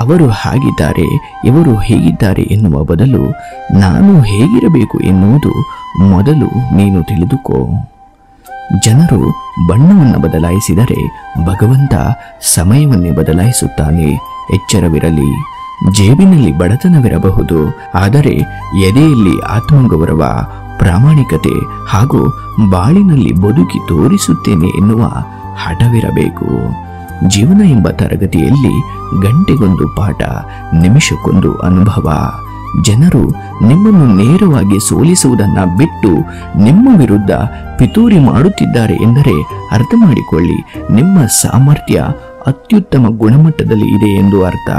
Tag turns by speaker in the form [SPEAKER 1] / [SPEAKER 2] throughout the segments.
[SPEAKER 1] ಅವರು ಹಾಗಿದ್ದಾರೆ ಇವರು ಹೇಗಿದ್ದಾರೆ ಎನ್ನುವ ಬದಲು ನಾನು ಹೇಗಿರಬೇಕು ಎನ್ನುವುದು ಮೊದಲು ನೀನು ತಿಳಿದುಕೋ ಜನರು ಬಣ್ಣವನ್ನು ಬದಲಾಯಿಸಿದರೆ ಭಗವಂತ ಸಮಯವನ್ನೇ ಬದಲಾಯಿಸುತ್ತಾನೆ ಎಚ್ಚರವಿರಲಿ ಜೇಬಿನಲ್ಲಿ ಬಡತನವಿರಬಹುದು ಆದರೆ ಎದೆಯಲ್ಲಿ ಆತ್ಮಗೌರವ ಪ್ರಾಮಾಣಿಕತೆ ಹಾಗೂ ಬಾಳಿನಲ್ಲಿ ಬದುಕಿ ತೋರಿಸುತ್ತೇನೆ ಎನ್ನುವ ಹಠವಿರಬೇಕು ಜೀವನ ಎಂಬ ತರಗತಿಯಲ್ಲಿ ಗಂಟೆಗೊಂದು ಪಾಠ ನಿಮಿಷಕ್ಕೊಂದು ಅನುಭವ ಜನರು ನಿಮ್ಮನ್ನು ನೇರವಾಗಿ ಸೋಲಿಸುವುದನ್ನ ಬಿಟ್ಟು ನಿಮ್ಮ ವಿರುದ್ಧ ಪಿತೂರಿ ಮಾಡುತ್ತಿದ್ದಾರೆ ಎಂದರೆ ಅರ್ಥ ಮಾಡಿಕೊಳ್ಳಿ ನಿಮ್ಮ ಸಾಮರ್ಥ್ಯ ಅತ್ಯುತ್ತಮ ಗುಣಮಟ್ಟದಲ್ಲಿ ಇದೆ ಎಂದು ಅರ್ಥ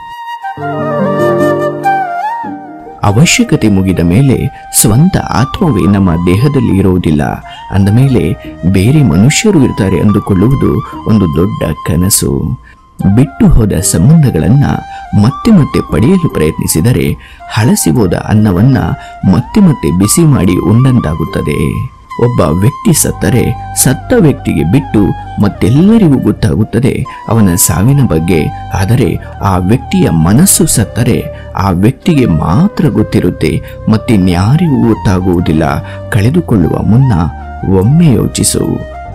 [SPEAKER 1] ಅವಶ್ಯಕತೆ ಮುಗಿದ ಮೇಲೆ ಸ್ವಂತ ಆತ್ಮವೇ ನಮ್ಮ ದೇಹದಲ್ಲಿ ಇರುವುದಿಲ್ಲ ಅಂದ ಮೇಲೆ ಬೇರೆ ಮನುಷ್ಯರು ಇರ್ತಾರೆ ಅಂದುಕೊಳ್ಳುವುದು ಒಂದು ದೊಡ್ಡ ಕನಸು ಬಿಟ್ಟು ಹೋದ ಸಂಬಂಧಗಳನ್ನ ಮತ್ತೆ ಮತ್ತೆ ಪಡೆಯಲು ಪ್ರಯತ್ನಿಸಿದರೆ ಹಳಸಿ ಹೋದ ಅನ್ನವನ್ನ ಮತ್ತೆ ಮತ್ತೆ ಬಿಸಿ ಮಾಡಿ ಉಂಡಂತಾಗುತ್ತದೆ ಒಬ್ಬ ವ್ಯಕ್ತಿ ಸತ್ತರೆ ಸತ್ತ ವ್ಯಕ್ತಿಗೆ ಬಿಟ್ಟು ಮತ್ತೆಲ್ಲರಿಗೂ ಗೊತ್ತಾಗುತ್ತದೆ ಅವನ ಸಾವಿನ ಬಗ್ಗೆ ಆದರೆ ಆ ವ್ಯಕ್ತಿಯ ಮನಸ್ಸು ಸತ್ತರೆ ಆ ವ್ಯಕ್ತಿಗೆ ಮಾತ್ರ ಗೊತ್ತಿರುತ್ತೆ ಮತ್ತಿನ್ಯಾರಿಗೂ ಗೊತ್ತಾಗುವುದಿಲ್ಲ ಕಳೆದುಕೊಳ್ಳುವ ಮುನ್ನ ಒಮ್ಮೆ ಯೋಚಿಸು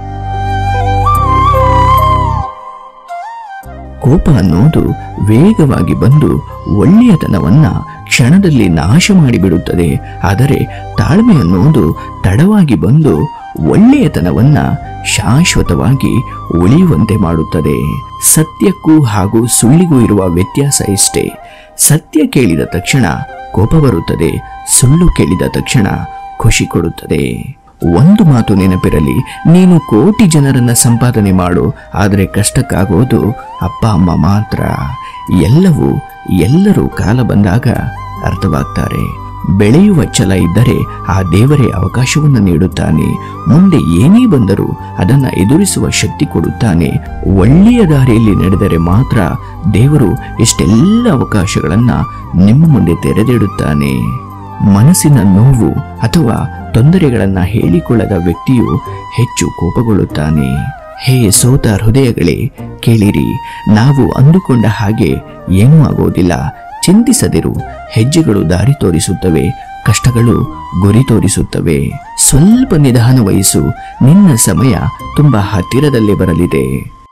[SPEAKER 1] ಕೋಪ ಅನ್ನೋದು ವೇಗವಾಗಿ ಬಂದು ಒಳ್ಳೆಯತನವನ್ನ ಕ್ಷಣದಲ್ಲಿ ನಾಶ ಮಾಡಿಬಿಡುತ್ತದೆ ಆದರೆ ತಾಳ್ಮೆ ಅನ್ನೋದು ತಡವಾಗಿ ಬಂದು ಒಳ್ಳೆಯತನವನ್ನ ಶಾಶ್ವತವಾಗಿ ಉಳಿಯುವಂತೆ ಮಾಡುತ್ತದೆ ಸತ್ಯಕ್ಕೂ ಹಾಗೂ ಸುಳ್ಳಿಗೂ ಇರುವ ವ್ಯತ್ಯಾಸ ಇಷ್ಟೇ ಸತ್ಯ ಕೇಳಿದ ತಕ್ಷಣ ಕೋಪ ಬರುತ್ತದೆ ಸುಳ್ಳು ಕೇಳಿದ ತಕ್ಷಣ ಖುಷಿ ಕೊಡುತ್ತದೆ ಒಂದು ಮಾತು ನೆನಪಿರಲಿ ನೀನು ಕೋಟಿ ಜನರನ್ನ ಸಂಪಾದನೆ ಮಾಡು ಆದರೆ ಕಷ್ಟಕ್ಕಾಗೋದು ಅಪ್ಪ ಅಮ್ಮ ಮಾತ್ರ ಎಲ್ಲವೂ ಎಲ್ಲರೂ ಕಾಲ ಬಂದಾಗ ಅರ್ಥವಾಗ್ತಾರೆ ಬೆಳೆಯುವ ಛಲ ಇದ್ದರೆ ಆ ದೇವರೇ ಅವಕಾಶವನ್ನು ನೀಡುತ್ತಾನೆ ಮುಂದೆ ಏನೇ ಬಂದರೂ ಅದನ್ನ ಎದುರಿಸುವ ಶಕ್ತಿ ಕೊಡುತ್ತಾನೆ ಒಳ್ಳೆಯ ದಾರಿಯಲ್ಲಿ ನಡೆದರೆ ಮಾತ್ರ ದೇವರು ಎಷ್ಟೆಲ್ಲ ಅವಕಾಶಗಳನ್ನ ನಿಮ್ಮ ಮುಂದೆ ತೆರೆದಿಡುತ್ತಾನೆ ಮನಸ್ಸಿನ ನೋವು ಅಥವಾ ತೊಂದರೆಗಳನ್ನ ಹೇಳಿಕೊಳ್ಳದ ವ್ಯಕ್ತಿಯು ಹೆಚ್ಚು ಕೋಪಗೊಳ್ಳುತ್ತಾನೆ ಹೇ ಸೋತ ಹೃದಯಗಳೇ ಕೇಳಿರಿ ನಾವು ಅಂದುಕೊಂಡ ಹಾಗೆ ಏನೂ ಆಗೋದಿಲ್ಲ ಚಿಂತಿಸದಿರು ಹೆಜ್ಜೆಗಳು ದಾರಿ ತೋರಿಸುತ್ತವೆ ಕಷ್ಟಗಳು ಗುರಿ ತೋರಿಸುತ್ತವೆ ಸ್ವಲ್ಪ ನಿಧಾನ ವಹಿಸು ನಿನ್ನ ಸಮಯ ತುಂಬಾ ಹತ್ತಿರದಲ್ಲೇ ಬರಲಿದೆ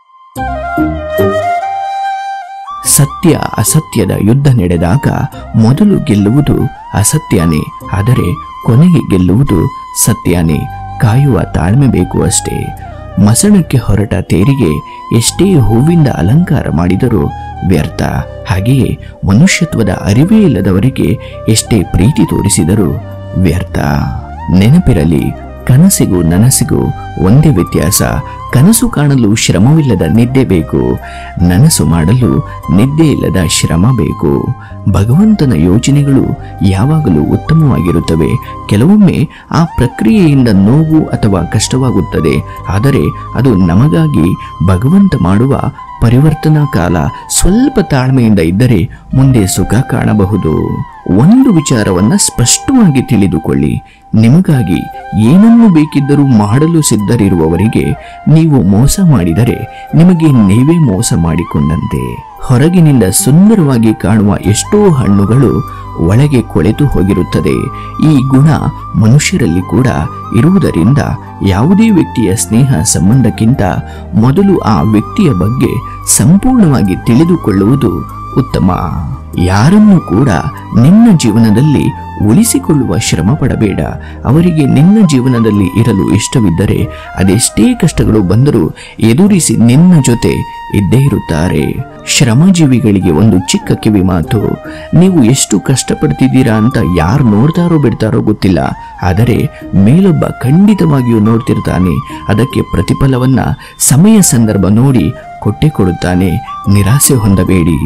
[SPEAKER 1] ಸತ್ಯ ಅಸತ್ಯದ ಯುದ್ಧ ನಡೆದಾಗ ಮೊದಲು ಗೆಲ್ಲುವುದು ಅಸತ್ಯನೇ ಆದರೆ ಕೊನೆಗೆ ಗೆಲ್ಲುವುದು ಸತ್ಯನೇ ಕಾಯುವ ತಾಳ್ಮೆ ಬೇಕು ಅಷ್ಟೇ ಮಸಣಕ್ಕೆ ಹೊರಟ ತೇರಿಗೆ ಎಷ್ಟೇ ಹೂವಿಂದ ಅಲಂಕಾರ ಮಾಡಿದರೂ ವ್ಯರ್ಥ ಹಾಗೆಯೇ ಮನುಷ್ಯತ್ವದ ಅರಿವೇ ಇಲ್ಲದವರಿಗೆ ಎಷ್ಟೇ ಪ್ರೀತಿ ತೋರಿಸಿದರೂ ವ್ಯರ್ಥ ನೆನಪಿರಲಿ ಕನಸಿಗೂ ನನಸಿಗೂ ಒಂದೇ ವ್ಯತ್ಯಾಸ ಕನಸು ಕಾಣಲು ಶ್ರಮವಿಲ್ಲದ ನಿದ್ದೆ ಬೇಕು ನನಸು ಮಾಡಲು ನಿದ್ದೆ ಇಲ್ಲದ ಶ್ರಮ ಬೇಕು ಭಗವಂತನ ಯೋಜನೆಗಳು ಯಾವಾಗಲೂ ಉತ್ತಮವಾಗಿರುತ್ತವೆ ಕೆಲವೊಮ್ಮೆ ಆ ಪ್ರಕ್ರಿಯೆಯಿಂದ ನೋವು ಅಥವಾ ಕಷ್ಟವಾಗುತ್ತದೆ ಆದರೆ ಅದು ನಮಗಾಗಿ ಭಗವಂತ ಮಾಡುವ ಪರಿವರ್ತನಾ ಕಾಲ ಸ್ವಲ್ಪ ತಾಳ್ಮೆಯಿಂದ ಇದ್ದರೆ ಮುಂದೆ ಸುಖ ಕಾಣಬಹುದು ಒಂದು ವಿಚಾರವನ್ನ ಸ್ಪಷ್ಟವಾಗಿ ತಿಳಿದುಕೊಳ್ಳಿ ನಿಮಗಾಗಿ ಏನನ್ನು ಬೇಕಿದ್ದರೂ ಮಾಡಲು ಸಿದ್ಧರಿರುವವರಿಗೆ ನೀವು ಮೋಸ ಮಾಡಿದರೆ ನಿಮಗೆ ನೀವೇ ಮೋಸ ಮಾಡಿಕೊಂಡಂತೆ ಹೊರಗಿನಿಂದ ಸುಂದರವಾಗಿ ಕಾಣುವ ಎಷ್ಟೋ ಹಣ್ಣುಗಳು ಒಳಗೆ ಕೊಳೆತು ಹೋಗಿರುತ್ತದೆ ಈ ಗುಣ ಮನುಷ್ಯರಲ್ಲಿ ಕೂಡ ಇರುವುದರಿಂದ ಯಾವುದೇ ವ್ಯಕ್ತಿಯ ಸ್ನೇಹ ಸಂಬಂಧಕ್ಕಿಂತ ಮೊದಲು ಆ ವ್ಯಕ್ತಿಯ ಬಗ್ಗೆ ಸಂಪೂರ್ಣವಾಗಿ ತಿಳಿದುಕೊಳ್ಳುವುದು ಉತ್ತಮ ಯಾರನ್ನೂ ಕೂಡ ನಿನ್ನ ಜೀವನದಲ್ಲಿ ಉಳಿಸಿಕೊಳ್ಳುವ ಶ್ರಮ ಪಡಬೇಡ ಅವರಿಗೆ ನಿನ್ನ ಜೀವನದಲ್ಲಿ ಇರಲು ಇಷ್ಟವಿದ್ದರೆ ಅದೆಷ್ಟೇ ಕಷ್ಟಗಳು ಬಂದರೂ ಎದುರಿಸಿ ನಿನ್ನ ಜೊತೆ ಇದ್ದೇ ಇರುತ್ತಾರೆ ಶ್ರಮಜೀವಿಗಳಿಗೆ ಒಂದು ಚಿಕ್ಕ ಕಿವಿ ಮಾತು ನೀವು ಎಷ್ಟು ಕಷ್ಟಪಡ್ತಿದ್ದೀರಾ ಅಂತ ಯಾರು ನೋಡ್ತಾರೋ ಬಿಡ್ತಾರೋ ಗೊತ್ತಿಲ್ಲ ಆದರೆ ಮೇಲೊಬ್ಬ ಖಂಡಿತವಾಗಿಯೂ ನೋಡ್ತಿರ್ತಾನೆ ಅದಕ್ಕೆ ಪ್ರತಿಫಲವನ್ನ ಸಮಯ ಸಂದರ್ಭ ನೋಡಿ ಕೊಟ್ಟೆ ಕೊಡುತ್ತಾನೆ ನಿರಾಸೆ ಹೊಂದಬೇಡಿ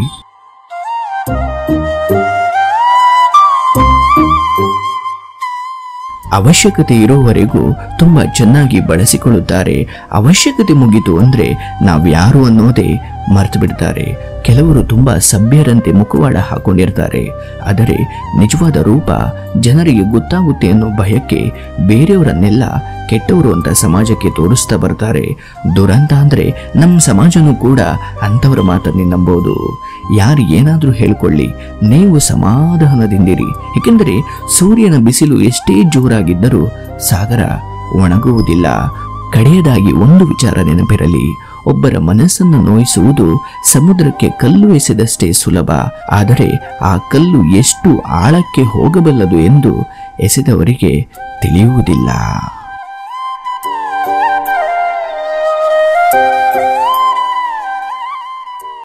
[SPEAKER 1] ಅವಶ್ಯಕತೆ ಇರೋವರೆಗೂ ತುಂಬಾ ಚೆನ್ನಾಗಿ ಬಳಸಿಕೊಳ್ಳುತ್ತಾರೆ ಅವಶ್ಯಕತೆ ಮುಗಿತು ಅಂದ್ರೆ ನಾವ್ಯಾರು ಅನ್ನೋದೇ ಮರೆತು ಬಿಡ್ತಾರೆ ಕೆಲವರು ತುಂಬಾ ಸಭ್ಯರಂತೆ ಮುಖವಾಡ ಹಾಕೊಂಡಿರ್ತಾರೆ ಆದರೆ ನಿಜವಾದ ರೂಪ ಜನರಿಗೆ ಗೊತ್ತಾಗುತ್ತೆ ಅನ್ನೋ ಭಯಕ್ಕೆ ಬೇರೆಯವರನ್ನೆಲ್ಲ ಕೆಟ್ಟವರು ಅಂತ ಸಮಾಜಕ್ಕೆ ತೋರಿಸ್ತಾ ಬರ್ತಾರೆ ದುರಂತ ಅಂದ್ರೆ ನಮ್ಮ ಸಮಾಜನೂ ಕೂಡ ಅಂಥವರ ಮಾತನ್ನೇ ನಂಬೋದು ಯಾರು ಏನಾದರೂ ಹೇಳ್ಕೊಳ್ಳಿ ನೀವು ಸಮಾಧಾನದಿಂದಿರಿ ಏಕೆಂದರೆ ಸೂರ್ಯನ ಬಿಸಿಲು ಎಷ್ಟೇ ಜೋರಾಗಿದ್ದರೂ ಸಾಗರ ಒಣಗುವುದಿಲ್ಲ ಕಡೆಯದಾಗಿ ಒಂದು ವಿಚಾರ ನೆನಪಿರಲಿ ಒಬ್ಬರ ಮನಸ್ಸನ್ನು ನೋಯಿಸುವುದು ಸಮುದ್ರಕ್ಕೆ ಕಲ್ಲು ಎಸೆದಷ್ಟೇ ಸುಲಭ ಆದರೆ ಆ ಕಲ್ಲು ಎಷ್ಟು ಆಳಕ್ಕೆ ಹೋಗಬಲ್ಲದು ಎಂದು ಎಸೆದವರಿಗೆ ತಿಳಿಯುವುದಿಲ್ಲ